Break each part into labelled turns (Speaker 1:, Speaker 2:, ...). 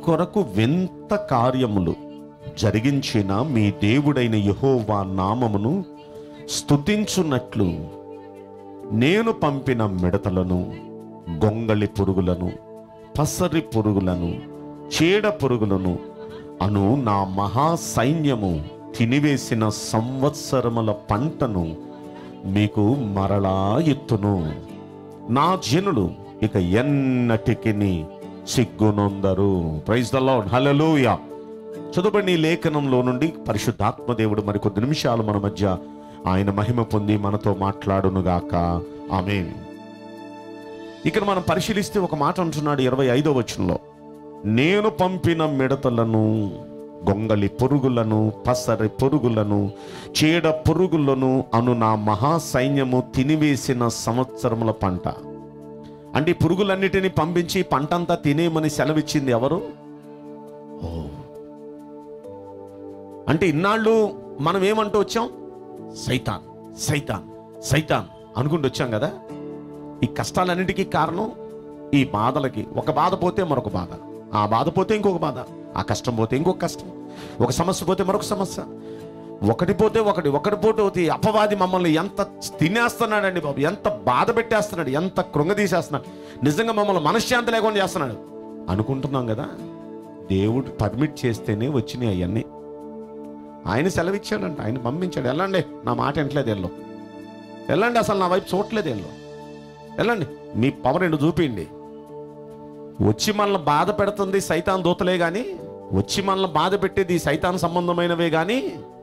Speaker 1: కొరకు వింత కార్యములు జరిగించిన మీ దేవుడైన యెహోవా నామమును స్తుతించున్నట్లు నేను పంపిన మిడతలను గొంగళి పురుగులను పసరి పురుగులను చీడ పురుగులను అను నా మహా సైన్యము తినివేసిన సంవత్సరముల పంటను మీకు మరలా ఎత్తును నా జనులు ఇక ఎన్నటికి సిగ్గునొందరు ప్రైజ్ ద లార్డ్ హల్లెలూయా చదువుబడిన ఈ లేఖనంలో నుండి పరిశుద్ధాత్మ దేవుడు మరికొద్ది నిమిషాలు మన మధ్య ఆయన మహిమ పొంది మనతో మాట్లాడునుగాక ఆమేన్ ఇక్కడ మనం పరిశీలిస్తే ఒక మాట అంటున్నాడు ఇరవై ఐదో వచనంలో నేను పంపిన మిడతలను గొంగలి పురుగులను పసరి పురుగులను చీడ పురుగులను అను నా మహా సైన్యము తినివేసిన సంవత్సరముల పంట అంటే ఈ పురుగులన్నిటిని పంపించి పంటంతా తినేయమని సెలవిచ్చింది ఎవరు ఓ. అంటే ఇన్నాళ్ళు మనం ఏమంటూ వచ్చాం సైతాన్ సైతాన్ సైతాన్ అనుకుంటూ వచ్చాం కదా ఈ కష్టాలన్నిటికీ కారణం ఈ బాధలకి ఒక బాధ పోతే మరొక బాధ ఆ బాధ పోతే ఇంకొక బాధ ఆ కష్టం పోతే ఇంకొక కష్టం ఒక సమస్య పోతే మరొక సమస్య ఒకటి పోతే ఒకటి ఒకటి పోతే ఒకటి అపవాది మమ్మల్ని ఎంత తినేస్తున్నాడండి బాబు ఎంత బాధ పెట్టేస్తున్నాడు ఎంత కృంగదీసేస్తున్నాడు నిజంగా మమ్మల్ని మనశ్శాంతి లేకుండా చేస్తున్నాడు అనుకుంటున్నాం కదా దేవుడు పర్మిట్ చేస్తేనే వచ్చినాయి అవన్నీ ఆయన సెలవిచ్చాడంట ఆయన పంపించాడు వెళ్ళండి నా మాట వింటలేదు వెళ్ళు వెళ్ళండి అసలు నా వైపు చూడలేదు వెళ్ళు వెళ్ళండి మీ పవర్ ఏంటో చూపిండి వచ్చి మనల్ని బాధ పెడుతుంది సైతాన్ దూతలే కానీ వచ్చి మనల్ని బాధ పెట్టేది ఈ సైతాన్ సంబంధమైనవే కానీ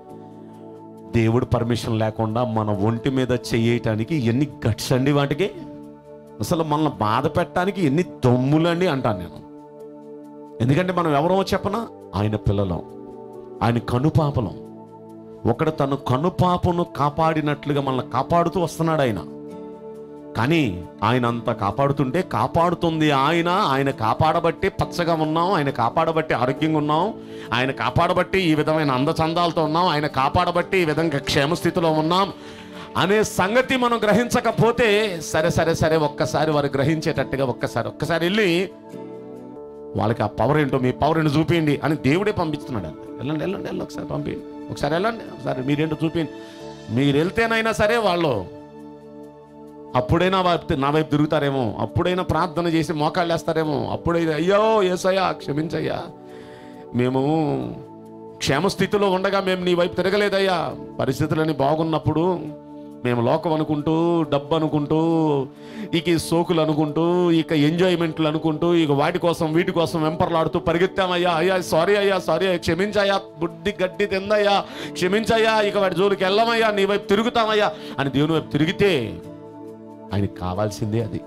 Speaker 1: దేవుడు పర్మిషన్ లేకుండా మన ఒంటి మీద చెయ్యటానికి ఎన్ని గట్స్ అండి వాటికి అసలు మనల్ని బాధ పెట్టడానికి ఎన్ని దమ్ములండి అంటాను నేను ఎందుకంటే మనం ఎవరో చెప్పనా ఆయన పిల్లలం ఆయన కనుపాపలం ఒకడు తను కనుపాపను కాపాడినట్లుగా మనల్ని కాపాడుతూ వస్తున్నాడు ఆయన కానీ ఆయన అంత కాపాడుతుంటే కాపాడుతుంది ఆయన ఆయన కాపాడబట్టి పచ్చగా ఉన్నాం ఆయన కాపాడబట్టి ఆరోగ్యంగా ఉన్నాం ఆయన కాపాడబట్టి ఈ విధమైన అందచందాలతో ఉన్నాం ఆయన కాపాడబట్టి ఈ విధంగా క్షేమస్థితిలో ఉన్నాం అనే సంగతి మనం గ్రహించకపోతే సరే సరే సరే ఒక్కసారి వారు గ్రహించేటట్టుగా ఒక్కసారి ఒక్కసారి వెళ్ళి వాళ్ళకి ఆ పవర్ ఏంటో మీ పవర్ ఏంటో చూపించండి అని దేవుడే పంపిస్తున్నాడు అంతే వెళ్ళండి వెళ్ళండి వెళ్ళండి ఒకసారి పంపించండి ఒకసారి వెళ్ళండి ఒకసారి మీరేంటో చూపించండి మీరు వెళ్తేనైనా సరే వాళ్ళు అప్పుడైనా వారి నా వైపు తిరుగుతారేమో అప్పుడైనా ప్రార్థన చేసి మోకాళ్ళు వేస్తారేమో అప్పుడైనా అయ్యో ఏసయ్యా క్షమించయ్యా మేము క్షేమస్థితిలో ఉండగా మేము నీ వైపు తిరగలేదయ్యా పరిస్థితులన్నీ బాగున్నప్పుడు మేము లోకం అనుకుంటూ డబ్బు అనుకుంటూ ఇక ఈ సోకులు అనుకుంటూ ఇక ఎంజాయ్మెంట్లు అనుకుంటూ ఇక వాటి కోసం వీటి కోసం వెంపర్లాడుతూ పరిగెత్తామయ్యా అయ్యా సారీ అయ్యా సారీ అయ్యా క్షమించయ్యా బుద్ధి గడ్డి తిందయ్యా క్షమించయ్యా ఇక వాటి జోలికి వెళ్ళమయ్యా నీ వైపు తిరుగుతామయ్యా అని దేవుని వైపు తిరిగితే ఆయనకి కావాల్సిందే అది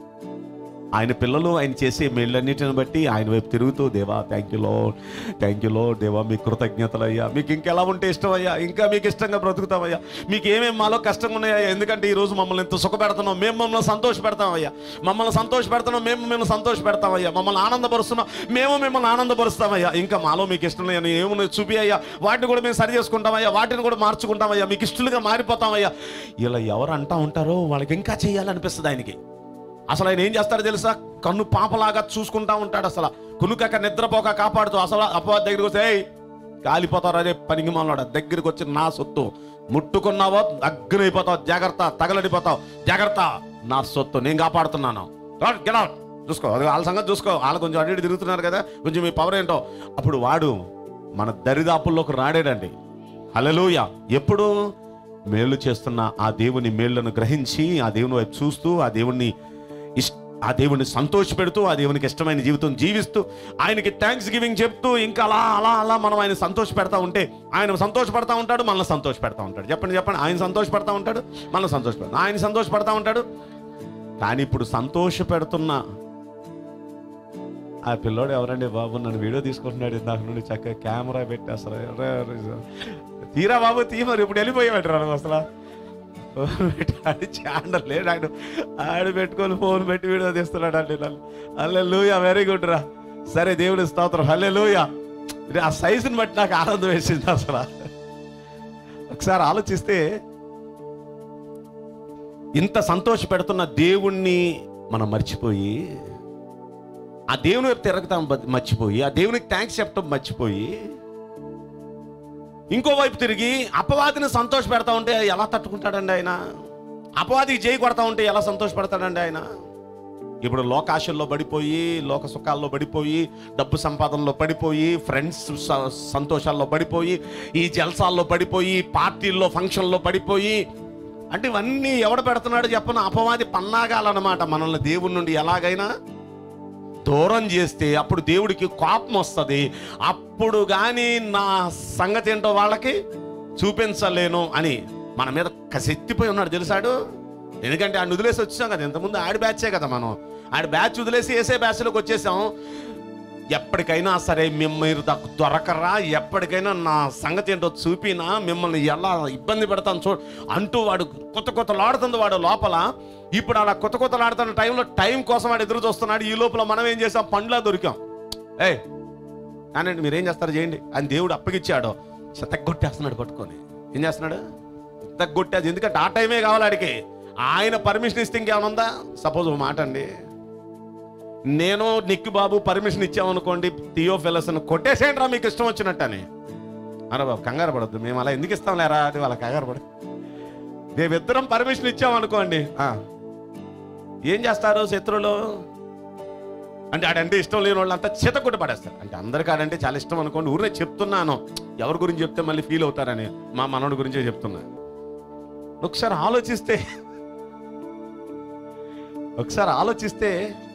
Speaker 1: ఆయన పిల్లలు ఆయన చేసే మేళ్ళన్నిటిని బట్టి ఆయన వైపు తిరుగుతూ దేవా థ్యాంక్ యూ లో థ్యాంక్ యూ లో దేవా మీ కృతజ్ఞతలు అయ్యా మీకు ఇంకెలా ఉంటే ఇష్టం అయ్యా ఇంకా మీకు ఇష్టంగా బ్రతుకుతామయ్యా మీకు ఏమేమి మాలో కష్టంగా ఉన్నాయా ఎందుకంటే ఈ రోజు మమ్మల్ని ఎంత సుఖ పెడుతున్నాం మేము మమ్మల్ని సంతోష పెడతామయ్యా మమ్మల్ని సంతోష పెడుతున్నాం మేము మిమ్మల్ని సంతోష పెడతామయ్యా మమ్మల్ని ఆనందపరుస్తున్నాం మేము మిమ్మల్ని ఆనందపరుస్తామయ్యా ఇంకా మాలో మీకు ఇష్టం లేని ఏమున్నాయి చూపి అయ్యా వాటిని కూడా మేము సరి చేసుకుంటామయ్యా వాటిని కూడా మార్చుకుంటామయ్యా మీకు ఇష్టలుగా మారిపోతామయ్యా ఇలా ఎవరు అంటా ఉంటారో వాళ్ళకి ఇంకా చేయాలనిపిస్తుంది ఆయనకి అసలు ఆయన ఏం చేస్తాడో తెలుసా కన్ను పాపలాగా చూసుకుంటా ఉంటాడు అసలు కునుకక నిద్రపోక కాపాడుతూ అసలు అపవాది దగ్గరికి వస్తే "ఏయ్, కాలిపోతారు అదే పనికి మాలాడ దగ్గరికి వచ్చి నా సొత్తు ముట్టుకున్నావో అగ్నైపోతావు జాగ్రత్త తగలడిపోతావు జాగ్రత్త నా సొత్తు నేను కాపాడుతున్నాను గెట్ అవుట్ చూసుకో అది వాళ్ళ సంగతి చూసుకో వాళ్ళు కొంచెం అడిగి తిరుగుతున్నారు కదా కొంచెం మీ పవర్ ఏంటో అప్పుడు వాడు మన దరిదాపుల్లోకి రాడాడండి హలలుయ ఎప్పుడు మేలు చేస్తున్న ఆ దేవుని మేళ్లను గ్రహించి ఆ దేవుని వైపు చూస్తూ ఆ దేవుణ్ణి ఇష్ ఆ దేవుని సంతోషపెడుతూ ఆ దేవునికి ఇష్టమైన జీవితం జీవిస్తూ ఆయనకి థ్యాంక్స్ గివింగ్ చెప్తూ ఇంకా అలా అలా అలా మనం ఆయన సంతోష పెడతా ఉంటే ఆయన సంతోషపడతా ఉంటాడు మనల్ని సంతోష పెడతా ఉంటాడు చెప్పండి చెప్పండి ఆయన సంతోష పెడతా ఉంటాడు మనల్ని సంతోష పెడతా ఆయన సంతోష పెడతా ఉంటాడు కానీ ఇప్పుడు సంతోష పెడుతున్న ఆ పిల్లోడు ఎవరండి బాబు నన్ను వీడియో తీసుకుంటున్నాడు ఇందాక నుండి చక్కగా కెమెరా పెట్టి అసలు అరే, అరే, తీరా బాబు తీ మరి ఇప్పుడు వెళ్ళిపోయాడు రా అసలు ఫోన్ పెట్టి ఆడి ఛానల్ లేడు ఆడు ఆడు పెట్టుకొని ఫోన్ పెట్టి వీడియో తీస్తున్నాడు అండి నన్ను అల్లే లూయా వెరీ గుడ్ రా సరే దేవుడి స్తోత్రం హల్లే లూయా ఆ సైజుని బట్టి నాకు ఆనందం వేసింది అసలు ఒకసారి ఆలోచిస్తే ఇంత సంతోష పెడుతున్న దేవుణ్ణి మనం మర్చిపోయి ఆ దేవుని వైపు తిరగతాం బ- మర్చిపోయి ఆ దేవునికి థ్యాంక్స్ చెప్పడం మర్చిపోయి ఇంకోవైపు తిరిగి అపవాదిని సంతోష పెడతా ఉంటే ఎలా తట్టుకుంటాడండి ఆయన అపవాదికి చేయి కొడతా ఉంటే ఎలా సంతోషపడతాడండి ఆయన ఇప్పుడు లోకాశల్లో పడిపోయి లోక సుఖాల్లో పడిపోయి డబ్బు సంపాదనలో పడిపోయి ఫ్రెండ్స్ స- సంతోషాల్లో పడిపోయి ఈ జల్సాల్లో పడిపోయి పార్టీల్లో ఫంక్షన్లో పడిపోయి అంటే ఇవన్నీ ఎవడ పెడుతున్నాడు చెప్పను అపవాది పన్నాగాలన్నమాట మనల్ని దేవుడి నుండి ఎలాగైనా దూరం చేస్తే అప్పుడు దేవుడికి కోపం వస్తుంది అప్పుడు కానీ నా సంగతి ఏంటో వాళ్ళకి చూపించలేను అని మన మీద కసెత్తిపోయి ఉన్నాడు తెలుసాడు ఎందుకంటే ఆడిని వదిలేసి వచ్చాం కదా ఇంతకుముందు ఆడి బ్యాచే కదా మనం ఆడి బ్యాచ్ వదిలేసి వేసే బ్యాచ్లోకి వచ్చేసాం ఎప్పటికైనా సరే మిమ్మల్ని మీరు నాకు దొరకరా ఎప్పటికైనా నా సంగతి ఏంటో చూపినా మిమ్మల్ని ఎలా ఇబ్బంది పెడతాను చూ అంటూ వాడు కొత్త కొత్తలాడుతుంది వాడు లోపల ఇప్పుడు అలా కొత్త కొత్తలాడుతున్న టైంలో టైం కోసం వాడు ఎదురు చూస్తున్నాడు ఈ లోపల మనం ఏం చేసాం పండ్లా దొరికాం ఏ కానండి మీరేం చేస్తారు చేయండి అని దేవుడు అప్పగిచ్చాడు తగ్గొట్టేస్తున్నాడు పట్టుకొని ఏం చేస్తున్నాడు తగ్గొట్టేది ఎందుకంటే ఆ టైమే కావాలి ఆడికి ఆయన పర్మిషన్ ఇస్తే ఇంకేమైనా ఉందా సపోజ్ ఒక మాట అండి నేను నిక్కి బాబు పర్మిషన్ ఇచ్చామనుకోండి థియోఫిలస్ కొట్టేసేయండి రా మీకు ఇష్టం వచ్చినట్టని అరే బాబు కంగారు పడద్దు మేము అలా ఎందుకు ఇస్తాం లేరా అది వాళ్ళ కంగారు పడ మేమిద్దరం పర్మిషన్ ఇచ్చామనుకోండి ఆ. ఏం చేస్తారు శత్రువులు అంటే ఆడంటే ఇష్టం లేని వాళ్ళంతా చేత కొట్టి పడేస్తారు అంటే అందరికీ ఆడంటే చాలా ఇష్టం అనుకోండి ఊరినే చెప్తున్నాను ఎవరి గురించి చెప్తే మళ్ళీ ఫీల్ అవుతారని మా మనోడి గురించే చెప్తున్నా ఒకసారి ఆలోచిస్తే ఒకసారి ఆలోచిస్తే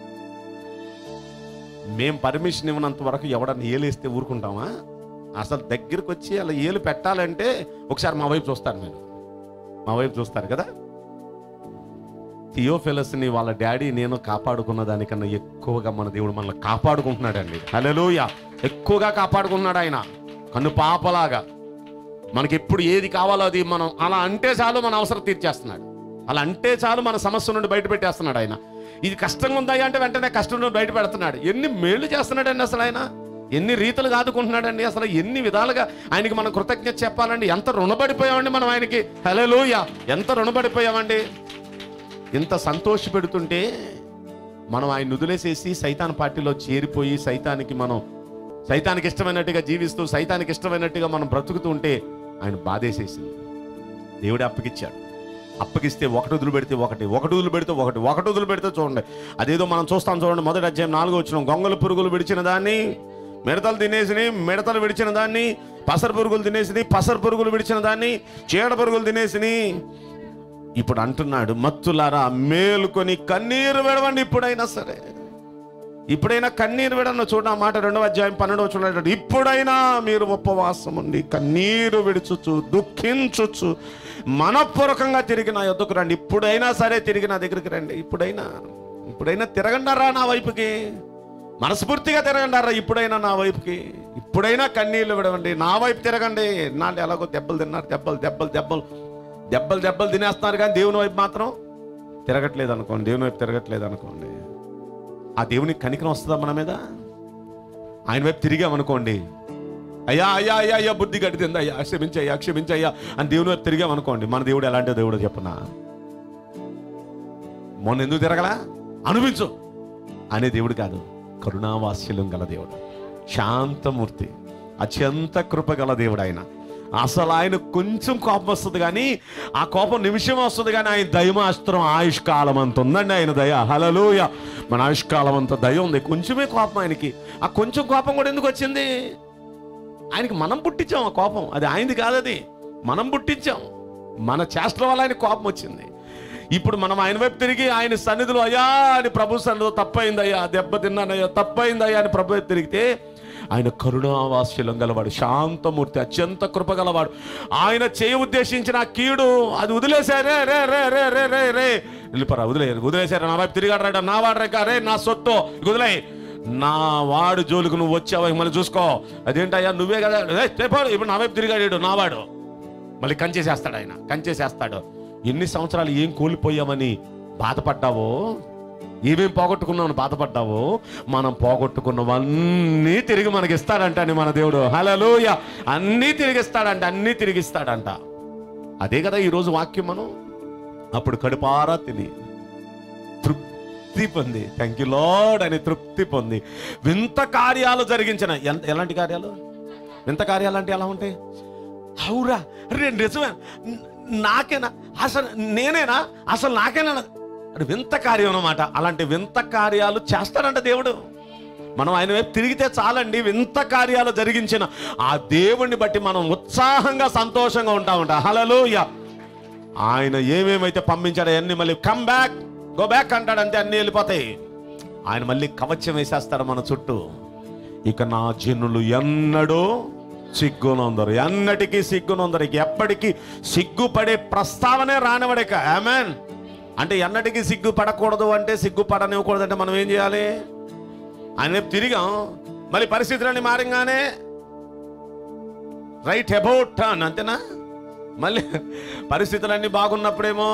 Speaker 1: మేం పర్మిషన్ ఇవ్వనంత వరకు ఎవడన్నా ఏలేస్తే ఊరుకుంటామా అసలు దగ్గరికి వచ్చి అలా ఏలు పెట్టాలంటే ఒకసారి మా వైపు చూస్తారు మీరు మా వైపు చూస్తారు కదా థియోఫిలస్ని వాళ్ళ డాడీ నేను కాపాడుకున్న దానికన్నా ఎక్కువగా మన దేవుడు మనల్ని కాపాడుకుంటున్నాడండి హలోయ ఎక్కువగా కాపాడుకుంటున్నాడు ఆయన కన్ను పాపలాగా మనకి ఎప్పుడు ఏది కావాలో అది మనం అలా అంటే చాలు మన అవసరం తీర్చేస్తున్నాడు అలా అంటే చాలు మన సమస్య నుండి బయట పెట్టేస్తున్నాడు ఆయన ఇది కష్టంగా ఉందా అంటే వెంటనే కష్టం నుండి బయట పెడుతున్నాడు ఎన్ని మేళ్లు చేస్తున్నాడండి అసలు ఆయన ఎన్ని రీతులు కాదుకుంటున్నాడండి అసలు ఎన్ని విధాలుగా ఆయనకి మనం కృతజ్ఞత చెప్పాలండి ఎంత రుణపడిపోయామండి మనం ఆయనకి హలోయ ఎంత రుణపడిపోయామండి ఇంత సంతోష పెడుతుంటే మనం ఆయన వదిలేసేసి సైతాన్ పార్టీలో చేరిపోయి సైతానికి మనం సైతానికి ఇష్టమైనట్టుగా జీవిస్తూ సైతానికి ఇష్టమైనట్టుగా మనం బ్రతుకుతూ ఉంటే ఆయన బాధేసేసింది దేవుడే అప్పగిచ్చాడు అప్పగిస్తే ఒకటి వదిలి పెడితే ఒకటి ఒకటి వదిలి పెడితే ఒకటి ఒకటి వదిలి పెడితే చూడండి అదేదో మనం చూస్తాం చూడండి మొదటి అధ్యాయం నాలుగో వచ్చిన గొంగల పురుగులు విడిచిన దాన్ని మిడతలు తినేసిని మిడతలు విడిచిన దాన్ని పసర పురుగులు తినేసిని పసర పురుగులు విడిచిన దాన్ని చీడ పురుగులు తినేసిని ఇప్పుడు అంటున్నాడు మత్తులారా మేలుకొని కన్నీరు విడవండి ఇప్పుడైనా సరే ఇప్పుడైనా కన్నీరు విడన్న చూడ ఆ మాట రెండవ అధ్యాయం పన్నెండవ చూడండి ఇప్పుడైనా మీరు ఉపవాసం ఉండి కన్నీరు విడుచుచు దుఃఖించుచు మనపూర్వకంగా తిరిగి నా యొద్దకు రండి ఇప్పుడైనా సరే తిరిగి నా దగ్గరికి రండి ఇప్పుడైనా ఇప్పుడైనా తిరగండారా నా వైపుకి మనస్ఫూర్తిగా తిరగండారా ఇప్పుడైనా నా వైపుకి ఇప్పుడైనా కన్నీళ్లు విడవండి నా వైపు తిరగండి నాళ్ళు ఎలాగో దెబ్బలు తిన్నారు దెబ్బలు దెబ్బలు దెబ్బలు దెబ్బలు దెబ్బలు తినేస్తున్నారు కానీ దేవుని వైపు మాత్రం తిరగట్లేదు అనుకోండి దేవుని వైపు తిరగట్లేదు అనుకోండి ఆ దేవునికి కనికరం వస్తుందా మన మీద ఆయన వైపు తిరిగామనుకోండి అయ్యా అయ్యా అయ్యా అయ్యా బుద్ధి గడిచింది అయ్యా క్షమించయ్యా క్షమించయ్యా అని దేవుని వైపు తిరిగామనుకోండి మన దేవుడు ఎలాంటి దేవుడు చెప్పనా మొన్న ఎందుకు తిరగలా అనిపించు అనే దేవుడు కాదు కరుణావాస్యలం గల దేవుడు శాంతమూర్తి అత్యంత కృప గల దేవుడు ఆయన అసలు ఆయన కొంచెం కోపం వస్తుంది కానీ ఆ కోపం నిమిషం వస్తుంది కానీ ఆయన దయమాస్త్రం ఆయుష్కాలం అంత ఉందండి ఆయన దయ హలలోయ మన ఆయుష్కాలం అంత దయ ఉంది కొంచెమే కోపం ఆయనకి ఆ కొంచెం కోపం కూడా ఎందుకు వచ్చింది ఆయనకి మనం పుట్టించాం ఆ కోపం అది ఆయనది కాదు అది మనం పుట్టించాం మన చేష్టల వల్ల ఆయన కోపం వచ్చింది ఇప్పుడు మనం ఆయన వైపు తిరిగి ఆయన సన్నిధిలో అయ్యా అని ప్రభు సన్నిధిలో తప్పైందయ్యా దెబ్బ తిన్నానయ్యా తప్పైందయ్యా అని ప్రభు వైపు తిరిగితే ఆయన కరుణావాస్యులం గలవాడు శాంతమూర్తి అత్యంత కృప గలవాడు ఆయన చేయ ఉద్దేశించిన ఆ కీడు అది వదిలేశారే రే రే రే రే రే రే వెళ్ళిపోరా వదిలే వదిలేశారా నా వైపు తిరిగాడు రాడా నా వాడు రేక రే నా సొత్తు ఇక వదిలే నా వాడు జోలికి నువ్వు వచ్చావు ఇక మళ్ళీ చూసుకో అదేంటయ్యా నువ్వే కదా ఏయ్, చెప్పాడు ఇప్పుడు నా వైపు తిరిగాడు నా వాడు మళ్ళీ కంచేసేస్తాడు ఆయన కంచేసేస్తాడు ఎన్ని సంవత్సరాలు ఏం కోల్పోయామని బాధపడ్డావో ఏమేం పోగొట్టుకున్నామని బాధపడ్డావో మనం పోగొట్టుకున్నవన్నీ తిరిగి మనకి ఇస్తాడంట అని మన దేవుడు హలలోయ అన్నీ తిరిగిస్తాడంట అన్నీ తిరిగిస్తాడంట అదే కదా ఈరోజు వాక్యం మనం అప్పుడు కడుపారా తిని తృప్తి తృప్తి పొంది థ్యాంక్ యూ లార్డ్ అని తృప్తి పొంది వింత కార్యాలు జరిగించిన ఎంత ఎలాంటి కార్యాలు వింత కార్యాలు అంటే ఎలా ఉంటాయి అవురా రే నిజమే న- నాకేనా అసలు నేనేనా అసలు నాకేనా అది వింత కార్యం అన్నమాట అలాంటి వింత కార్యాలు చేస్తాడంట దేవుడు మనం ఆయన వైపు తిరిగితే చాలండి వింత కార్యాలు జరిగించిన ఆ దేవుణ్ణి బట్టి మనం ఉత్సాహంగా సంతోషంగా ఉంటామంట హలలోయ ఆయన ఏమేమైతే పంపించాడో అన్ని మళ్ళీ కమ్ బ్యాక్ గో బ్యాక్ అంటాడంటే అన్ని వెళ్ళిపోతాయి ఆయన మళ్ళీ కవచం వేసేస్తాడు మన చుట్టూ ఇక నా జనులు ఎన్నడూ సిగ్గునొందరు ఎన్నటికీ సిగ్గునొందరు ఇక ఎప్పటికీ సిగ్గుపడే ప్రస్తావనే రానివడక ఆమెన్ అంటే ఎన్నటికీ సిగ్గుపడకూడదు అంటే సిగ్గుపడనివ్వకూడదు అంటే మనం ఏం చేయాలి ఆయన వైపు తిరిగాం మళ్ళీ పరిస్థితులన్నీ మారంగానే రైట్ అబౌట్ టర్న్ అంతేనా మళ్ళీ పరిస్థితులన్నీ బాగున్నప్పుడేమో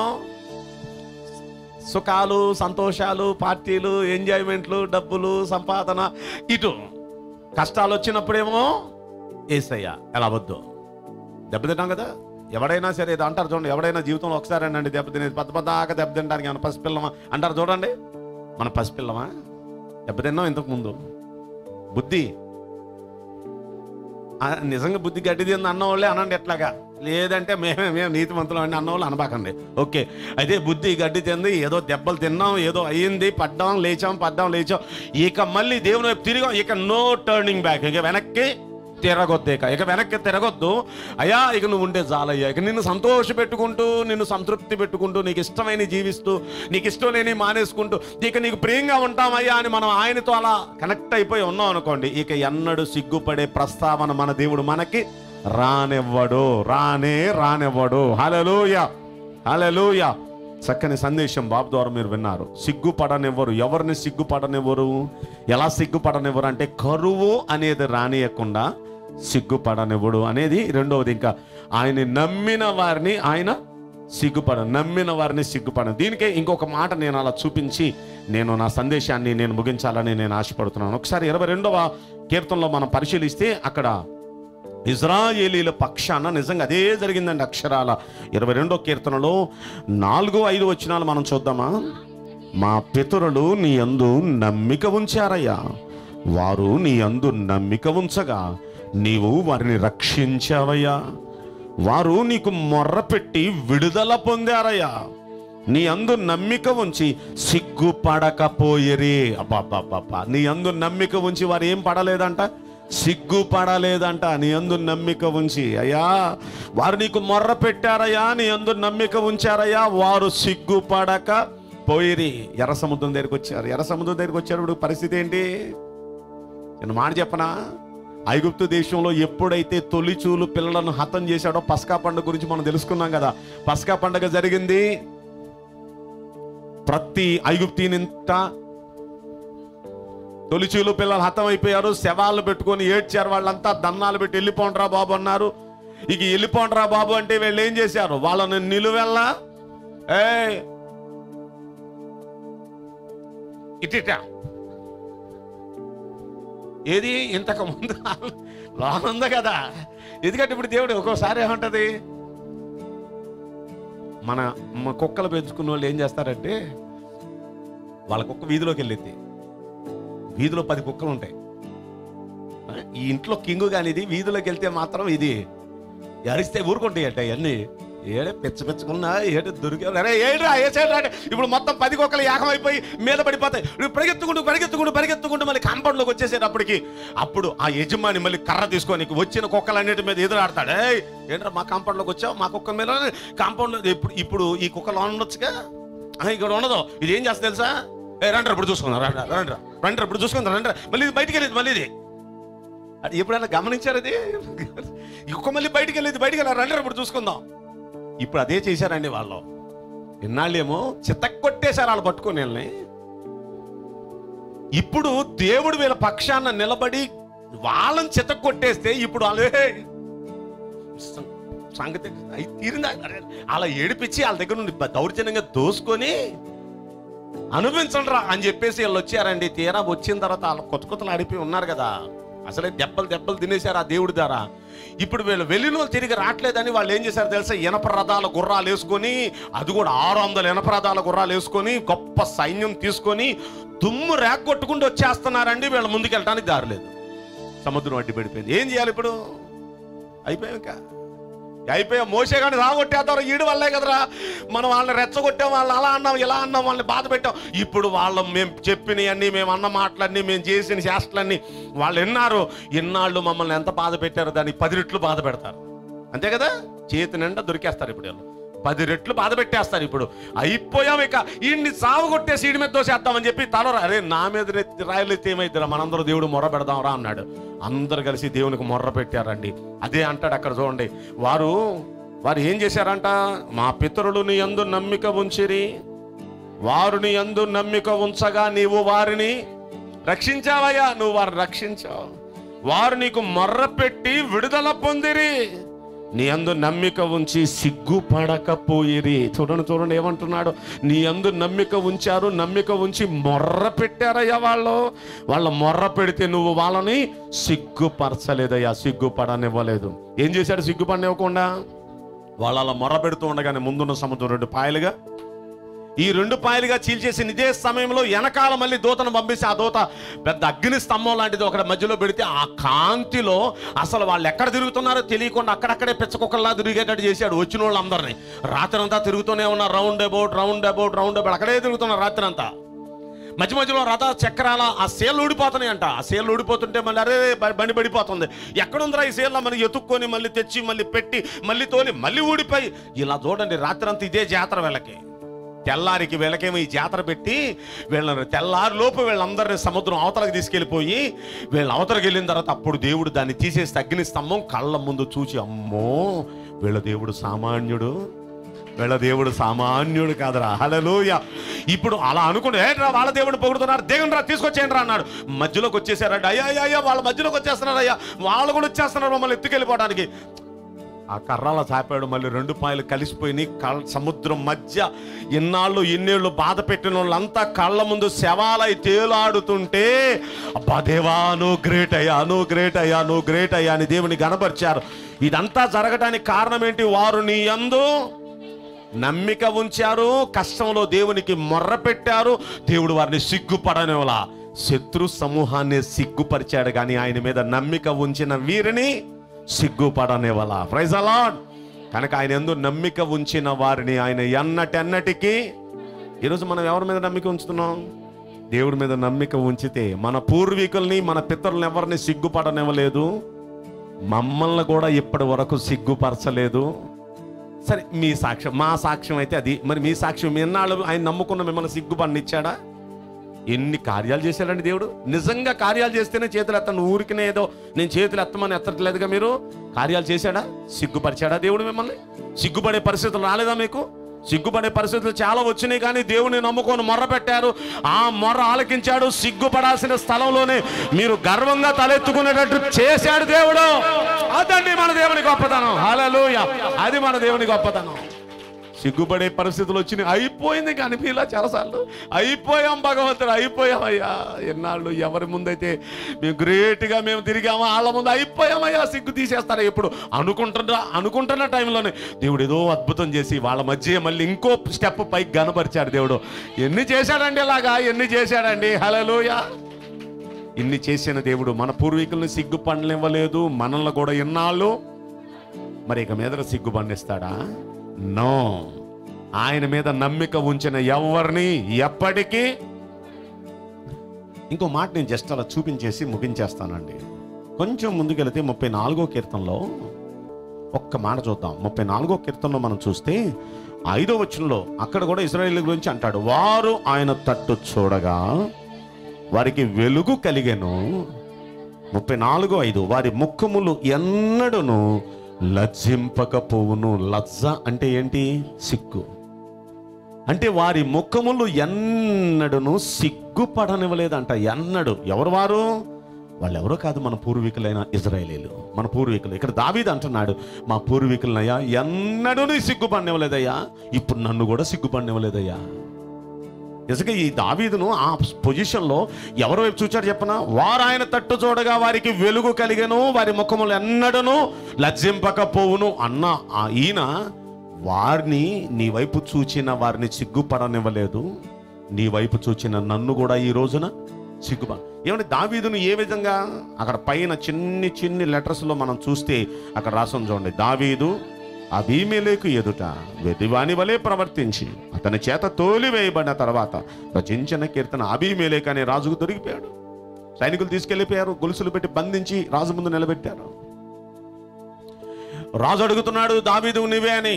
Speaker 1: సుఖాలు సంతోషాలు పార్టీలు ఎంజాయ్మెంట్లు డబ్బులు సంపాదన ఇటు కష్టాలు వచ్చినప్పుడేమో ఏసయ్య ఎలా వద్దు దెబ్బతింటాం కదా ఎవడైనా సరే ఇది అంటారు చూడండి ఎవడైనా జీవితంలో ఒకసారి అండి దెబ్బతినేది పెద్ద పెద్దాక దెబ్బతింటానికి మన పసిపిల్లమా అంటారు చూడండి మన పసిపిల్లమా దెబ్బతిన్నాం ఇంతకు ముందు బుద్ధి ఆ, నిజంగా బుద్ధి గడ్డి తింది అన్నవాళ్ళే అనండి ఎట్లాగా లేదంటే మేమే మేము నీతిమంతులం అండి అన్నవాళ్ళు అనబాకండి ఓకే అయితే బుద్ధి గడ్డి తింది ఏదో దెబ్బలు తిన్నాం ఏదో అయ్యింది పడ్డాం లేచాం పడ్డాం లేచాం ఇక మళ్ళీ దేవుని వైపు తిరిగాం ఇక నో టర్నింగ్ బ్యాక్ ఇక వెనక్కి తిరగొద్దు ఇక ఇక వెనక్కి తిరగొద్దు అయ్యా ఇక నువ్వు ఉండే చాలయ్యా ఇక నిన్ను సంతోష పెట్టుకుంటూ నిన్ను సంతృప్తి పెట్టుకుంటూ నీకు ఇష్టమైన జీవిస్తూ నీకు ఇష్టం లేని మానేసుకుంటూ ఇక నీకు ప్రియంగా ఉంటామయ్యా అని మనం ఆయనతో అలా కనెక్ట్ అయిపోయి ఉన్నాం అనుకోండి ఇక ఎన్నడూ సిగ్గుపడే ప్రస్తావన మన దేవుడు మనకి రానివ్వడు రానే రానివ్వడు హలలోయ హలలోయ చక్కని సందేశం బాబు ద్వారా మీరు విన్నారు సిగ్గుపడనివ్వరు ఎవరిని సిగ్గుపడనివ్వరు ఎలా సిగ్గుపడనివ్వరు అంటే కరువు అనేది రానియకుండా సిగ్గుపడనివ్వడు అనేది రెండవది ఇంకా ఆయన నమ్మిన వారిని ఆయన సిగ్గుపడ నమ్మిన వారిని సిగ్గుపడ దీనికే ఇంకొక మాట నేను అలా చూపించి నేను నా సందేశాన్ని నేను ముగించాలని నేను ఆశపడుతున్నాను ఒకసారి ఇరవై రెండవ కీర్తనలో మనం పరిశీలిస్తే అక్కడ ఇజ్రాయేలీల పక్షాన నిజంగా అదే జరిగిందండి అక్షరాల ఇరవై రెండో కీర్తనలో నాలుగు ఐదు వచనాలు మనం చూద్దామా మా పితరులు నీ అందు నమ్మిక ఉంచారయ్యా వారు నీ అందు నమ్మిక ఉంచగా నీవు వారిని రక్షించావయ్యా వారు నీకు మొర్రపెట్టి విడుదల పొందారయ్యా నీ అందు నమ్మిక ఉంచి సిగ్గుపడకపోయిరి అబ్బాబ్బాబ్బా నీ అందు నమ్మిక ఉంచి వారు ఏం పడలేదంట సిగ్గుపడలేదంట నీ అందు నమ్మిక ఉంచి అయ్యా వారు నీకు మొర్ర పెట్టారయ్యా నీ అందు నమ్మిక ఉంచారయ్యా వారు సిగ్గుపడక పోయిరి ఎర్ర సముద్రం దగ్గరికి వచ్చారు ఎర్ర సముద్రం దగ్గరికి వచ్చేటప్పుడు పరిస్థితి ఏంటి నేను మాట చెప్పనా ఐగుప్తు దేశంలో ఎప్పుడైతే తొలిచూలు పిల్లలను హతం చేశాడో పస్కా పండుగ గురించి మనం తెలుసుకున్నాం కదా పస్కా పండుగ జరిగింది ప్రతి ఐగుప్తీనింత తొలిచూలు పిల్లలు హతం అయిపోయారు శవాలు పెట్టుకొని ఏడ్చారు వాళ్ళంతా దన్నాలు పెట్టి వెళ్ళిపోండ్రా బాబు అన్నారు ఇక వెళ్ళిపోండ్రా బాబు అంటే వీళ్ళు ఏం చేశారు వాళ్ళని నిలువెల్లా ఏ ఇటిట ఏది ఇంతకు ముందు లోన్ ఉంది కదా ఎందుకంటే ఇప్పుడు దేవుడు ఒక్కోసారి ఏమంటది మన మన కుక్కలు పెంచుకున్న వాళ్ళు ఏం చేస్తారంటే వాళ్ళ కుక్క వీధిలోకి వెళ్ళిద్ది వీధిలో పది కుక్కలు ఉంటాయి ఆ, ఈ ఇంట్లో కింగు కానీ ఇది వీధిలోకి వెళ్తే మాత్రం ఇది అరిస్తే ఊరుకుంటాయి అంటే అవన్నీ ఏడే పిచ్చ పిచ్చుకున్నా ఏడు దొరికే అరే ఏడ్రా ఏ సైడ్ రాడే ఇప్పుడు మొత్తం పది కుక్కలు ఏకమైపోయి మీద పడిపోతాయి ఇప్పుడు పరిగెత్తుకుంటూ పరిగెత్తుకుంటూ పరిగెత్తుకుంటూ మళ్ళీ కాంపౌండ్లోకి వచ్చేసేటప్పటికి అప్పుడు ఆ యజమాని మళ్ళీ కర్ర తీసుకొని వచ్చిన కుక్కలన్నిటి మీద ఎదురాడతాడు ఏయ్ ఏంట్రా మా కాంపౌండ్లోకి వచ్చావు మా కుక్క మీద కాంపౌండ్లో ఇప్పుడు ఇప్పుడు ఈ కుక్క లోన్ ఉండొచ్చుగా ఆ, ఇక్కడ ఉండదు ఇది ఏం చేస్తా తెలుసా ఏ రండి ఇప్పుడు చూసుకుందాం రండి రండి రండి ఇప్పుడు చూసుకుందాం రండి మళ్ళీ ఇది బయటికి వెళ్ళేది మళ్ళీ ఇది అది ఎప్పుడైనా గమనించారు అది ఈ కుక్క మళ్ళీ బయటికి వెళ్ళేది బయటికి వెళ్ళారు రండి ఇప్పుడు చూసుకుందాం ఇప్పుడు అదే చేశారండి వాళ్ళు ఇన్నాళ్ళేమో చిత్తక్ కొట్టేశారు వాళ్ళు పట్టుకొని వీళ్ళని ఇప్పుడు దేవుడు వీళ్ళ పక్షాన నిలబడి వాళ్ళని చిత్తక్ కొట్టేస్తే ఇప్పుడు వాళ్ళే సం- సంగతి అయి తీరిందా అరే, అలా ఏడిపించి వాళ్ళ దగ్గర నుండి బ- దౌర్జన్యంగా దోసుకొని అనుభవించండి రా అని చెప్పేసి వీళ్ళు వచ్చారండి తీరా వచ్చిన తర్వాత వాళ్ళు కొత్త కొత్తలు ఆడిపోయి ఉన్నారు కదా అసలే దెబ్బలు దెబ్బలు తినేశారు ఆ దేవుడి ద్వారా ఇప్పుడు వీళ్ళు వెళ్ళిన వాళ్ళు తిరిగి రావట్లేదని వాళ్ళు ఏం చేశారు తెలుసా ఇనప రథాల గుర్రాలు వేసుకొని అది కూడా ఆరు వందల ఇనప రథాల గుర్రాలు వేసుకొని గొప్ప సైన్యం తీసుకొని దుమ్ము రేగొట్టుకుంటూ వచ్చేస్తున్నారండి వీళ్ళ ముందుకెళ్ళడానికి దారి లేదు సముద్రం అడ్డు పడిపోయింది ఏం చేయాలి ఇప్పుడు అయిపోయాం ఇంకా అయిపోయా మోసే కానీ సాగొట్టేద్దాం ఈడు వల్లే కదరా మనం వాళ్ళని రెచ్చగొట్టాం వాళ్ళని అలా అన్నాం ఇలా అన్నాం వాళ్ళని బాధ పెట్టాం ఇప్పుడు వాళ్ళం మేము చెప్పినవన్నీ మేము అన్న మాటలన్నీ మేము చేసిన శాస్త్రాలన్నీ వాళ్ళు విన్నారు ఇన్నాళ్ళు మమ్మల్ని ఎంత బాధ పెట్టారో దానికి పది రెట్లు బాధ పెడతారు అంతే కదా చేతి నిండా దొరికేస్తారు ఇప్పుడు వీళ్ళు పది రెట్లు బాధ పెట్టేస్తారు ఇప్పుడు అయిపోయాం ఇక ఈయన్ని సాగు కొట్టేసి ఈడి మీద దోసేద్దామని చెప్పి తల అరే నా మీద నెత్తి రాయలు ఎత్తి ఏమైద్దిరా మనందరూ దేవుడు మొర్ర పెడదాం రా అన్నాడు అందరు కలిసి దేవునికి మొర్ర పెట్టారండి అదే అంటాడు అక్కడ చూడండి వారు వారు ఏం చేశారంట మా పితరులు నీ యందు నమ్మిక ఉంచిరి వారు నీ యందు నమ్మిక ఉంచగా నీవు వారిని రక్షించావయ్యా నువ్వు వారిని రక్షించావు వారు నీకు మొర్ర పెట్టి విడుదల పొందిరి నీ అందు నమ్మిక ఉంచి సిగ్గుపడకపోయిరి చూడండి చూడండి ఏమంటున్నాడు నీ అందు నమ్మిక ఉంచారు నమ్మిక ఉంచి మొర్ర పెట్టారయ్యా వాళ్ళు వాళ్ళ మొర్ర పెడితే నువ్వు వాళ్ళని సిగ్గుపరచలేదయ్యా సిగ్గుపడనివ్వలేదు ఏం చేశాడు సిగ్గుపడనివ్వకుండా వాళ్ళు అలా మొర్ర పెడుతూ ఉండగానే ముందున్న సముద్రం రెండు పాయలుగా ఈ రెండు పాయలుగా చీల్చేసి ఇదే సమయంలో వెనకాల మళ్ళీ దూతను పంపిస్తే ఆ దూత పెద్ద అగ్ని స్తంభం లాంటిది ఒకటి మధ్యలో పెడితే ఆ కాంతిలో అసలు వాళ్ళు ఎక్కడ తిరుగుతున్నారో తెలియకుండా అక్కడక్కడే పిచ్చకొక్కల్లా తిరిగేటట్టు చేశాడు వచ్చిన వాళ్ళందరినీ రాత్రంతా తిరుగుతూనే ఉన్నారు round about round about round about అక్కడే తిరుగుతున్నారు రాత్రంతా మధ్య మధ్యలో రథ చక్రాల ఆ సేల్ ఊడిపోతున్నాయి అంట ఆ సేల్ ఊడిపోతుంటే మళ్ళీ అరే బ- బండి పడిపోతుంది ఎక్కడుందిరా ఈ సేల్ మరి ఎత్తుక్కొని మళ్ళీ తెచ్చి మళ్ళీ పెట్టి మళ్ళీ తోలి మళ్ళీ ఊడిపోయి ఇలా చూడండి రాత్రంతా ఇదే జాతర వీళ్ళకి తెల్లారికి వీళ్ళకేమో ఈ జాతర పెట్టి వీళ్ళని తెల్లారి లోపు వీళ్ళందరినీ సముద్రం అవతలకి తీసుకెళ్ళిపోయి వీళ్ళ అవతలకి వెళ్ళిన తర్వాత అప్పుడు దేవుడు దాన్ని తీసేసి అగ్ని స్తంభం కళ్ళ ముందు చూచి అమ్మో వీళ్ళ దేవుడు సామాన్యుడు వీళ్ళ దేవుడు సామాన్యుడు కాదురా హలలోయ ఇప్పుడు అలా అనుకుంటే ఏంట్రా వాళ్ళ దేవుడిని పొగుడుతున్నారు దేవుని రా తీసుకొచ్చేయండి రా అన్నాడు మధ్యలోకి వచ్చేసారంట అయ్యా అయ్యా అయ్యా వాళ్ళ మధ్యలోకి వచ్చేస్తున్నారు అయ్యా వాళ్ళు కూడా వచ్చేస్తున్నారు మమ్మల్ని ఎత్తుకెళ్ళిపోవడానికి ఆ కర్రాల చాపాడు మళ్ళీ రెండు పాయలు కలిసిపోయి కళ్ళ సముద్రం మధ్య ఇన్నాళ్ళు ఇన్నేళ్ళు బాధ పెట్టిన వాళ్ళంతా కళ్ళ ముందు శవాలై తేలాడుతుంటే అబ్బా దేవా నువ్వు గ్రేట్ అయ్యా నువ్వు గ్రేట్ అయ్యా నువ్వు గ్రేట్ అయ్యా అని దేవుని గనపరిచారు ఇదంతా జరగడానికి కారణం ఏంటి వారు నీ యందు నమ్మిక ఉంచారు కష్టంలో దేవునికి మొర్ర పెట్టారు దేవుడు వారిని సిగ్గుపడనివలా శత్రు సమూహాన్ని సిగ్గుపరిచాడు కానీ ఆయన మీద నమ్మిక ఉంచిన వీరిని సిగ్గుపడనివలా ప్రైజ్ అలాడ్ కనుక ఆయన ఎందు నమ్మిక ఉంచిన వారిని ఆయన ఎన్నటెన్నటికీ ఈరోజు మనం ఎవరి మీద నమ్మిక ఉంచుతున్నాం దేవుడి మీద నమ్మిక ఉంచితే మన పూర్వీకుల్ని మన పితరులను ఎవరిని సిగ్గుపడనివ్వలేదు మమ్మల్ని కూడా ఇప్పటి వరకు సిగ్గుపరచలేదు సరే మీ సాక్ష్యం మా సాక్ష్యం అయితే అది మరి మీ సాక్ష్యం ఎన్నాళ్ళు ఆయన నమ్ముకున్న మిమ్మల్ని సిగ్గుపడినిచ్చాడా ఎన్ని కార్యాలు చేశాడండి దేవుడు నిజంగా కార్యాలు చేస్తేనే చేతులు ఎత్తండి ఊరికినే ఏదో నేను చేతులు ఎత్తమని ఎత్తట్లేదుగా మీరు కార్యాలు చేశాడా సిగ్గుపరిచాడా దేవుడు మిమ్మల్ని సిగ్గుపడే పరిస్థితులు రాలేదా మీకు సిగ్గుపడే పరిస్థితులు చాలా వచ్చినాయి కానీ దేవుని నమ్ముకొని మొర్ర పెట్టారు ఆ మొర్ర ఆలకించాడు సిగ్గుపడాల్సిన స్థలంలోనే మీరు గర్వంగా తలెత్తుకునేటట్టు చేశాడు దేవుడు అదండి మన దేవుని గొప్పతనం హల్లెలూయా అది మన దేవుని గొప్పతనం సిగ్గుపడే పరిస్థితులు వచ్చినాయి అయిపోయింది కనిపించలా చాలాసార్లు అయిపోయాం భగవంతుడు అయిపోయామయ్యా ఎన్నాళ్ళు ఎవరి ముందైతే మేము గ్రేట్గా మేము తిరిగామో వాళ్ళ ముందు అయిపోయామయ్యా సిగ్గు తీసేస్తారా ఎప్పుడు అనుకుంటున్నా అనుకుంటున్న టైంలోనే దేవుడు ఏదో అద్భుతం చేసి వాళ్ళ మధ్య మళ్ళీ ఇంకో స్టెప్ పైకి గనపరిచాడు దేవుడు ఎన్ని చేశాడండి ఇలాగా ఎన్ని చేశాడండి హలోయ ఇన్ని చేసిన దేవుడు మన పూర్వీకుల్ని సిగ్గు పండ్లివ్వలేదు మనల్ని కూడా ఎన్నాళ్ళు మరి ఇక మీద సిగ్గు పండిస్తాడా నో ఆయన మీద నమ్మిక ఉంచిన ఎవరిని ఎప్పటికీ ఇంకో మాట నేను జస్ట్ అలా చూపించేసి ముగించేస్తానండి కొంచెం ముందుకెళితే ముప్పై నాలుగో కీర్తనలో ఒక్క మాట చూద్దాం ముప్పై నాలుగో కీర్తనలో మనం చూస్తే ఐదో వచనంలో అక్కడ కూడా ఇజ్రాయేల్ గురించి అంటాడు వారు ఆయన తట్టు చూడగా వారికి వెలుగు కలిగెను ముప్పై నాలుగు ఐదు వారి ముఖములు ఎన్నడును లజ్జింపకపోవును లజ్జ అంటే ఏంటి సిగ్గు అంటే వారి ముఖములు ఎన్నడును సిగ్గుపడనివ్వలేదంట ఎన్నడు ఎవరు వారు వాళ్ళెవరో కాదు మన పూర్వీకులైన ఇజ్రాయేలీలు మన పూర్వీకులు ఇక్కడ దావీద్ అంటున్నాడు మా పూర్వీకులనయ్యా ఎన్నడూ సిగ్గుపడనివ్వలేదయ్యా ఇప్పుడు నన్ను కూడా సిగ్గుపడనివ్వలేదయ్యా నిజంగా ఈ దావీదును ఆ పొజిషన్లో ఎవరి వైపు చూచాడు చెప్పనా వారు ఆయన తట్టు చూడగా వారికి వెలుగు కలిగను వారి ముఖములు ఎన్నడను లజ్జింపకపోవును అన్న ఆ ఈయన వారిని నీ వైపు చూచిన వారిని సిగ్గుపడనివ్వలేదు నీ వైపు చూచిన నన్ను కూడా ఈ రోజున సిగ్గుపడ ఏమంటే దావీదును ఏ విధంగా అక్కడ పైన చిన్ని చిన్ని లెటర్స్లో మనం చూస్తే అక్కడ రాసం చూడండి దావీదు అభిమేలేకు ఎదుట వెదివాని వలె ప్రవర్తించి అతని చేత తోలివేయబడిన తర్వాత రచించిన కీర్తన అభిమేలేక్ అనే రాజుకు దొరికిపోయాడు సైనికులు తీసుకెళ్ళిపోయారు గొలుసులు పెట్టి బంధించి రాజు ముందు నిలబెట్టారు రాజు అడుగుతున్నాడు దావీదు నీవే అని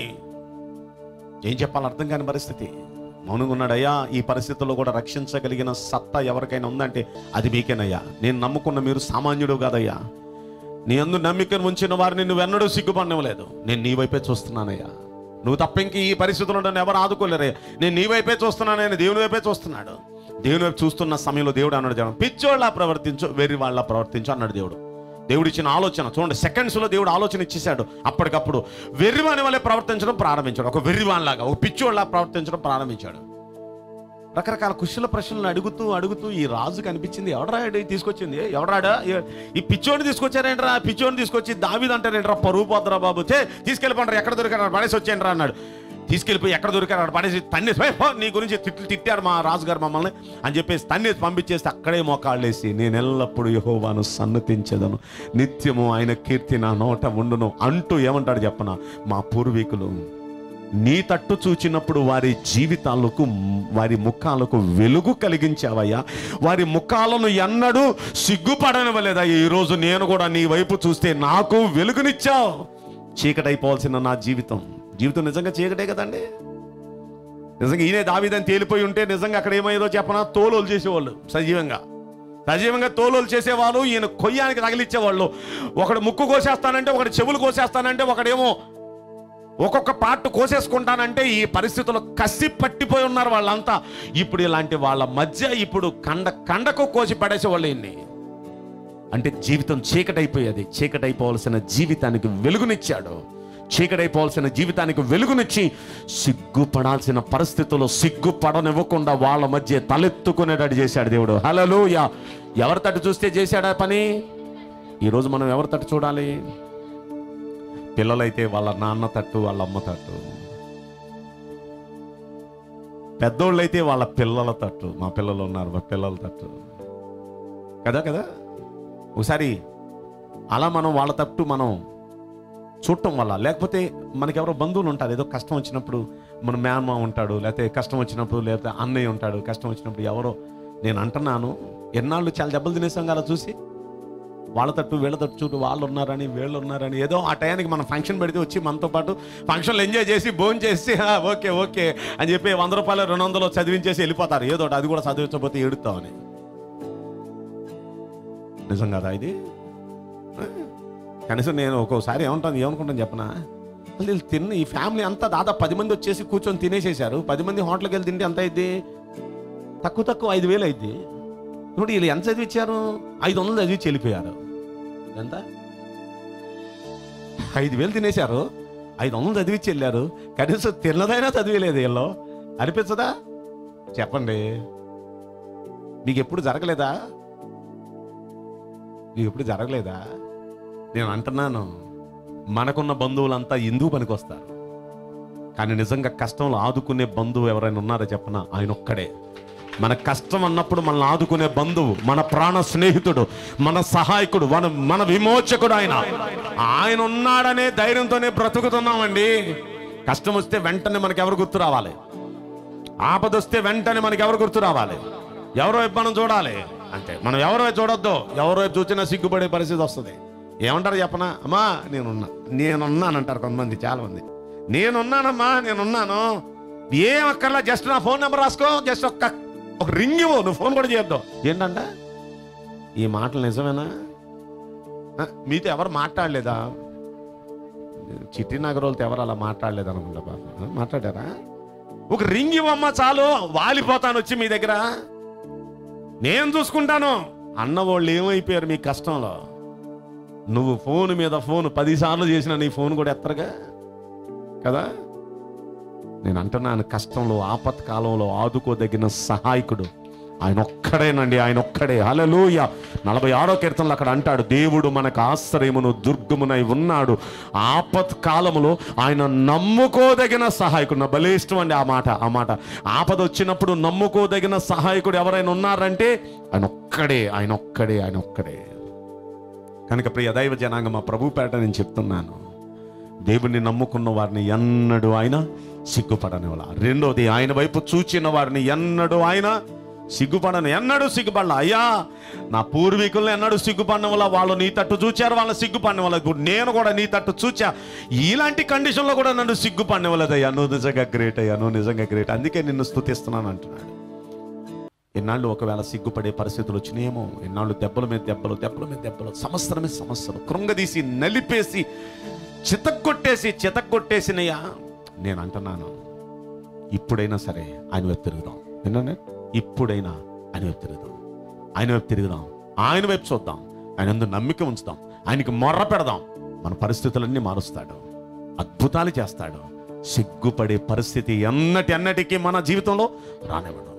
Speaker 1: ఏం చెప్పాలి అర్థం కాని పరిస్థితి మౌనంగా ఉన్నాడు అయ్యా ఈ పరిస్థితుల్లో కూడా రక్షించగలిగిన సత్తా ఎవరికైనా ఉందంటే అది మీకేనయ్యా నేను నమ్ముకున్న మీరు సామాన్యుడు కాదయ్యా నీ అందు నమ్మికను ఉంచిన వారిని నువ్వు ఎన్నడూ సిగ్గుపడనివ్వలేదు నేను నీ వైపే చూస్తున్నానయ్యా నువ్వు తప్ప ఇంక ఈ పరిస్థితుల్లో నన్ను ఎవరు ఆదుకోలేరయ్యా నేను నీ వైపే చూస్తున్నానని దేవుని వైపే చూస్తున్నాడు దేవుని వైపు చూస్తున్న సమయంలో దేవుడు అన్నాడు జనం పిచ్చోళ్ళ ప్రవర్తించు వెర్రి వాళ్ళ ప్రవర్తించు అన్నాడు దేవుడు దేవుడు ఇచ్చిన ఆలోచన చూడండి సెకండ్స్లో దేవుడు ఆలోచన ఇచ్చేశాడు అప్పటికప్పుడు వెర్రివాని వల్లే ప్రవర్తించడం ప్రారంభించాడు ఒక వెర్రివానిలాగా ఒక పిచ్చోళ్ళ ప్రవర్తించడం ప్రారంభించాడు రకరకాల కుశల ప్రశ్నలు అడుగుతూ అడుగుతూ ఈ రాజుకి అనిపించింది ఎవడరా ఈడు తీసుకొచ్చింది ఎవడరాడా ఈ- ఈ పిచ్చోడిని తీసుకొచ్చారేంట్రా పిచ్చోడిని తీసుకొచ్చి దావిది అంటారేంట్రా పరువు పోద్దురా బాబు చే తీసుకెళ్ళిపోండి ఎక్కడ దొరికారు పడేసి వచ్చేయండి అన్నాడు తీసుకెళ్ళిపోయి ఎక్కడ దొరికారు అక్కడ పడేసి తన్నేసి "హే, పో, నీ గురించి తిట్లు తిట్టారు మా రాజుగారు మమ్మల్ని అని చెప్పేసి తన్నేసి పంపించేస్తే అక్కడే మోకాళ్ళేసి నేను ఎల్లప్పుడూ యహోవాను సన్నతించదను నిత్యము ఆయన కీర్తి నా నోట ఉండును అంటూ ఏమంటాడు చెప్పన మా పూర్వీకులు నీ తట్టు చూచినప్పుడు వారి జీవితాలకు వారి ముఖాలకు వెలుగు కలిగించావయ్యా వారి ముఖాలను ఎన్నడూ సిగ్గుపడనివ్వలేదా ఈరోజు నేను కూడా నీ వైపు చూస్తే నాకు వెలుగునిచ్చావు చీకటైపోవాల్సిన నా జీవితం జీవితం నిజంగా చీకటే కదండి నిజంగా ఈయనే దావిదని తేలిపోయి ఉంటే నిజంగా అక్కడ ఏమయ్యేదో చెప్పనా తోలోలు చేసేవాళ్ళు సజీవంగా సజీవంగా తోలోలు చేసేవాళ్ళు ఈయన కొయ్యానికి తగిలిచ్చేవాళ్ళు ఒకడు ముక్కు కోసేస్తానంటే ఒకడు చెవులు కోసేస్తానంటే ఒకడేమో ఒక్కొక్క పార్ట్ కోసేసుకుంటానంటే ఈ పరిస్థితుల్లో కసి పట్టిపోయి ఉన్నారు వాళ్ళంతా ఇప్పుడు ఇలాంటి వాళ్ళ మధ్య ఇప్పుడు కండ కండకు కోసి పడేసేవాళ్ళు ఇన్ని అంటే జీవితం చీకటైపోయేది చీకటైపోవలసిన జీవితానికి వెలుగునిచ్చాడు చీకటైపోవాల్సిన జీవితానికి వెలుగునిచ్చి సిగ్గుపడాల్సిన పరిస్థితుల్లో సిగ్గుపడనివ్వకుండా వాళ్ళ మధ్య తలెత్తుకునేటట్టు చేశాడు దేవుడు హలలోయ ఎవరి తట్టు చూస్తే చేశాడా పని ఈరోజు మనం ఎవరి తట్టు చూడాలి పిల్లలైతే వాళ్ళ నాన్న తట్టు వాళ్ళ అమ్మ తట్టు పెద్దోళ్ళైతే వాళ్ళ పిల్లల తట్టు మా పిల్లలు ఉన్నారు మా పిల్లల తట్టు కదా కదా ఒకసారి అలా మనం వాళ్ళ తట్టు మనం చూడటం వల్ల లేకపోతే మనకెవరో బంధువులు ఉంటారు ఏదో కష్టం వచ్చినప్పుడు మన మేనమా ఉంటాడు లేకపోతే కష్టం వచ్చినప్పుడు లేకపోతే అన్నయ్య ఉంటాడు కష్టం వచ్చినప్పుడు ఎవరో నేను అంటున్నాను ఎన్నాళ్ళు చాలా దెబ్బలు తినేసాం కదా చూసి వాళ్ళ తట్టు వీళ్ళ తట్టు చూడు వాళ్ళు ఉన్నారని వీళ్ళు ఉన్నారని ఏదో ఆ టయానికి మనం ఫంక్షన్ పెడితే వచ్చి మనతో పాటు ఫంక్షన్లు ఎంజాయ్ చేసి భోజనం చేసి "ఆ, ఓకే ఓకే అని చెప్పి వంద రూపాయలు రెండు వందలు చదివించేసి వెళ్ళిపోతారు ఏదో ఒకటి అది కూడా చదివించకపోతే ఏడుతామని నిజం కదా ఇది కనీసం నేను ఒక్కోసారి ఏమంటాను ఏమనుకుంటాను చెప్పనా అసలు వీళ్ళు తిన్న ఈ ఫ్యామిలీ అంతా దాదాపు పది మంది వచ్చేసి కూర్చొని తినేసేశారు పది మంది హోటల్కి వెళ్ళి తింటే ఎంత అయింది తక్కువ తక్కువ ఐదు వేలు అయింది ఇప్పుడు వీళ్ళు ఎంత చదివించారు ఐదు వందలు చదివించి వెళ్ళిపోయారు ఎంత ఐదు వేలు తినేశారు ఐదు వందలు చదివించి వెళ్ళారు కనీసం తిన్నదైనా చదివలేదు వీళ్ళు అనిపించదా చెప్పండి మీకు ఎప్పుడు జరగలేదా మీకు ఎప్పుడు జరగలేదా నేను అంటున్నాను మనకున్న బంధువులంతా ఎందుకు పనికొస్తారు కానీ నిజంగా కష్టంలో ఆదుకునే బంధువు ఎవరైనా ఉన్నారో చెప్పనా ఆయన ఒక్కడే మన కష్టం అన్నప్పుడు మనల్ని ఆదుకునే బంధువు మన ప్రాణ స్నేహితుడు మన సహాయకుడు మన మన విమోచకుడు ఆయన ఆయన ఉన్నాడనే ధైర్యంతోనే బ్రతుకుతున్నామండి కష్టం వస్తే వెంటనే మనకి ఎవరు గుర్తు రావాలి ఆపద వస్తే వెంటనే మనకి ఎవరు గుర్తు రావాలి ఎవరో వైపు మనం చూడాలి అంతే మనం ఎవరో వైపు చూడొద్దు ఎవరో వైపు చూసినా సిగ్గుపడే పరిస్థితి వస్తుంది ఏమంటారు చెప్పనా అమ్మా నేనున్నా నేనున్నాను అంటారు కొంతమంది చాలా మంది నేనున్నానమ్మా నేనున్నాను ఏం అక్కర్లా జస్ట్ నా ఫోన్ నెంబర్ రాసుకో జస్ట్ ఒక్క ఒక రింగ్ ఇవ్వు నువ్వు ఫోన్ కూడా చేయొద్దు ఏంటంట ఈ మాటలు నిజమేనా ఆ, మీతో ఎవరు మాట్లాడలేదా చిట్టి నగరోళ్ళతో ఎవరు అలా మాట్లాడలేదు అనుకుంటా పాప ఆ, మాట్లాడారా ఒక రింగ్ ఇవ్వమ్మా చాలు వాలిపోతాను వచ్చి మీ దగ్గర నేను చూసుకుంటాను అన్నవాళ్ళు ఏమైపోయారు మీ కష్టంలో నువ్వు ఫోన్ మీద ఫోన్ పదిసార్లు చేసిన నీ ఫోన్ కూడా ఎత్తరుగా కదా నేను అంటున్నాను కష్టంలో ఆపత్కాలంలో ఆదుకోదగిన సహాయకుడు ఆయన ఒక్కడేనండి ఆయన ఒక్కడే హలలోయ నలభై ఆరో కీర్తనలో అక్కడ అంటాడు దేవుడు మనకు ఆశ్రయమును దుర్గమునై ఉన్నాడు ఆపత్ కాలములో ఆయన నమ్ముకోదగిన సహాయకుడు నా భలే ఇష్టం అండి ఆ మాట ఆ మాట ఆపద వచ్చినప్పుడు నమ్ముకోదగిన సహాయకుడు ఎవరైనా ఉన్నారంటే ఆయన ఒక్కడే ఆయన ఒక్కడే ఆయన ఒక్కడే కనుక ప్రియ దైవ జనాంగం మా ప్రభు పేట నేను చెప్తున్నాను దేవుని నమ్ముకున్న వారిని ఎన్నడూ ఆయన సిగ్గుపడని వాళ్ళ రెండోది ఆయన వైపు చూచిన వారిని ఎన్నడూ ఆయన సిగ్గుపడను ఎన్నడూ సిగ్గుపడల అయ్యా నా పూర్వీకులను ఎన్నడూ సిగ్గుపడిన వల్ల వాళ్ళు నీ తట్టు చూచారు వాళ్ళ సిగ్గుపడిన వాళ్ళ నేను కూడా నీ తట్టు చూచా ఇలాంటి కండిషన్లో కూడా నన్ను సిగ్గుపడిన వాళ్ళదయ్యా నువ్వు నిజంగా గ్రేట్ అయ్యా నువ్వు నిజంగా గ్రేట్ అందుకే నిన్ను స్తుతిస్తున్నాను అంటున్నాడు ఎన్నాళ్ళు ఒకవేళ సిగ్గుపడే పరిస్థితులు వచ్చినాయేమో ఎన్నాళ్ళు దెబ్బల మీద దెబ్బలు దెబ్బల మీద దెబ్బలు సమస్యల మీద సమస్యలు కృంగదీసి నలిపేసి చితక్కొట్టేసి చితక్కొట్టేసినయ్యా నేను అంటున్నాను ఇప్పుడైనా సరే ఆయన వైపు తిరుగుదాం విన్నానే ఇప్పుడైనా ఆయన వైపు తిరుగుదాం ఆయన వైపు తిరుగుదాం ఆయన వైపు చూద్దాం ఆయన ఎందు నమ్మిక ఉంచుదాం ఆయనకి మొర్ర పెడదాం మన పరిస్థితులన్నీ మారుస్తాడు అద్భుతాలు చేస్తాడు సిగ్గుపడే పరిస్థితి ఎన్నటి అన్నటికీ మన జీవితంలో రానివ్వడు